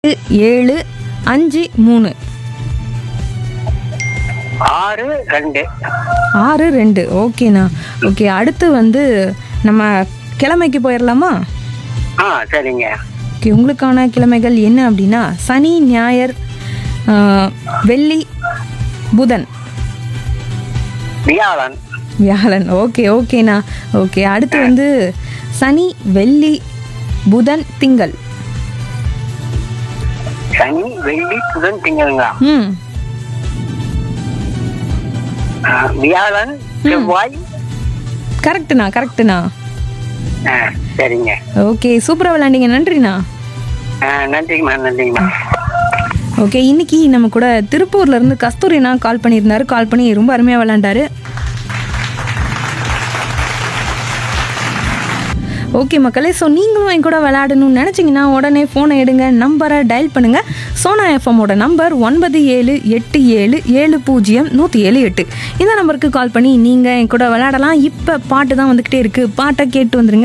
ஏழு அஞ்சு மூணு ஆறு ரெண்டு ஆறு ரெண்டு ஓகேண்ணா ஓகே அடுத்து வந்து நம்ம கிழமைக்கு போயிடலாமா ஆ சரிங்க ஓகே உங்களுக்கான கிழமைகள் என்ன அப்படின்னா சனி ஞாயிறு ஆ, வெள்ளி புதன் வியாழன் வியாழன் ஓகே ஓகேண்ணா ஓகே அடுத்து வந்து சனி வெள்ளி புதன் திங்கள் சனி வெள்ளி புதன் திங்கள்ங்களா ம் ஆ, வியாழன் செவ்வாய் கரெக்டுண்ணா கரெக்டுண்ணா ஆ சரிங்க ஓகே சூப்பராக விளாண்டிங்க நன்றிண்ணா ஆ நன்றிங்கம்மா நன்றிங்கம்மா ஓகே இன்னைக்கு நம்ம கூட திருப்பூர்ல இருந்து கஸ்தூரினா கால் பண்ணியிருந்தாரு கால் பண்ணி ரொம்ப அருமையாக விளாண்டாரு ஓகே மக்களே ஸோ நீங்களும் என் கூட விளையாடணும்னு நினச்சிங்கன்னா உடனே ஃபோனை எடுங்க நம்பரை டயல் பண்ணுங்கள் சோனா எஃப்எம்மோட நம்பர் ஒன்பது ஏழு எட்டு ஏழு ஏழு பூஜ்ஜியம் நூற்றி ஏழு எட்டு இந்த நம்பருக்கு கால் பண்ணி நீங்கள் என் கூட விளையாடலாம் இப்போ பாட்டு தான் வந்துக்கிட்டே இருக்குது பாட்டை கேட்டு வந்துருங்க